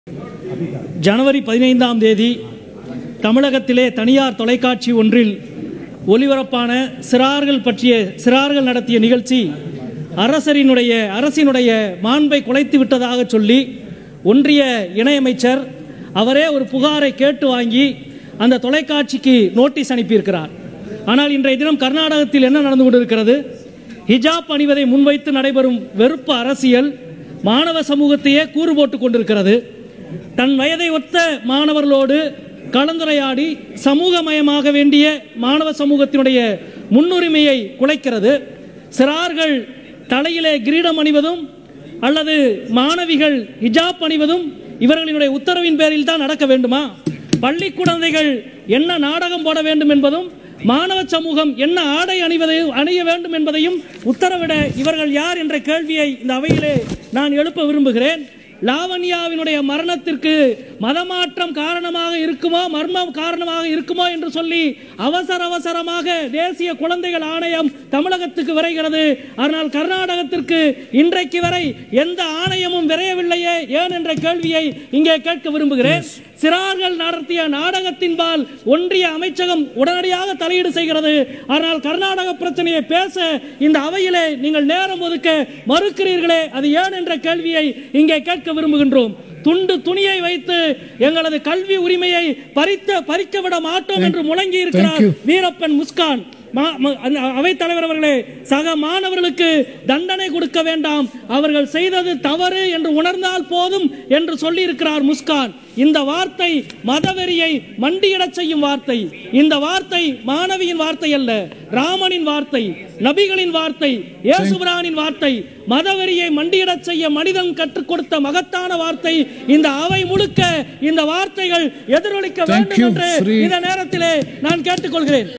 ஜனவரி பதினைந்தாம் தேதி தமிழகத்திலே தனியார் தொலைக்காட்சி ஒன்றில் ஒலிபரப்பான சிறார்கள் பற்றிய சிறார்கள் நடத்திய நிகழ்ச்சி அரசரினுடைய அரசினுடைய மாண்பை குலைத்து விட்டதாக சொல்லி ஒன்றிய இணையமைச்சர் அவரே ஒரு புகாரை கேட்டு வாங்கி அந்த தொலைக்காட்சிக்கு நோட்டீஸ் அனுப்பியிருக்கிறார் ஆனால் இன்றைய தினம் கர்நாடகத்தில் என்ன நடந்து கொண்டிருக்கிறது ஹிஜாப் அணிவதை முன்வைத்து நடைபெறும் வெறுப்பு அரசியல் மாணவ சமூகத்தையே கூறு போட்டுக் கொண்டிருக்கிறது தன் வயதை ஒத்த மாணவர்களோடு கலந்துரையாடி சமூகமயமாக வேண்டிய மாணவ சமூகத்தினுடைய முன்னுரிமையை குலைக்கிறது சிறார்கள் தலையிலே கிரீடம் அணிவதும் அல்லது மாணவிகள் ஹிஜாப் அணிவதும் இவர்களினுடைய உத்தரவின் பேரில் தான் நடக்க வேண்டுமா பள்ளி குழந்தைகள் என்ன நாடகம் போட வேண்டும் என்பதும் மாணவ சமூகம் என்ன ஆடை அணிவதை அணிய வேண்டும் என்பதையும் உத்தரவிட இவர்கள் யார் என்ற கேள்வியை இந்த அவையிலே நான் எழுப்ப விரும்புகிறேன் லாவண்யாவினுடைய மரணத்திற்கு மதமாற்றம் காரணமாக இருக்குமோ மர்மம் காரணமாக இருக்குமோ என்று சொல்லி அவசர அவசரமாக தேசிய குழந்தைகள் ஆணையம் தமிழகத்துக்கு விரைகிறது ஆனால் கர்நாடகத்திற்கு இன்றைக்கு வரை எந்த ஆணையமும் விரையவில்லையே ஏன் என்ற கேள்வியை இங்கே கேட்க விரும்புகிறேன் சிறார்கள் நடத்திய நாடகத்தின்பால் ஒன்றிய அமைச்சகம் உடனடியாக தலையீடு செய்கிறது ஆனால் கர்நாடக பிரச்சனையை பேச இந்த அவையிலே நீங்கள் நேரம் ஒதுக்க மறுக்கிறீர்களே அது ஏன் என்ற கேள்வியை இங்கே கேட்க விரும்புகின்றோம் துண்டு துணியை வைத்து எங்களது கல்வி உரிமையை பறித்த பறிக்க விட மாட்டோம் என்று முழங்கி இருக்கிறார் Thank you. வீரப்பன் முஸ்கான் மா- ம- அந்த அவைத்தலைவர் அவர்களே சக மாணவர்களுக்கு தண்டனை கொடுக்க வேண்டாம் அவர்கள் செய்தது தவறு என்று உணர்ந்தால் போதும் என்று சொல்லியிருக்கிறார் முஸ்கான் இந்த வார்த்தை மதவெறியை மண்டியிடச் செய்யும் வார்த்தை இந்த வார்த்தை மாணவியின் வார்த்தை அல்ல ராமனின் வார்த்தை நபிகளின் வார்த்தை இயேசுபிரானின் வார்த்தை மதவெறியை மண்டியிடச் செய்ய மனிதன் கற்றுக் கொடுத்த மகத்தான வார்த்தை இந்த அவை முழுக்க இந்த வார்த்தைகள் எதிரொலிக்க Thank வேண்டும் you, என்று Sri. இந்த நேரத்திலே நான் கேட்டுக்கொள்கிறேன்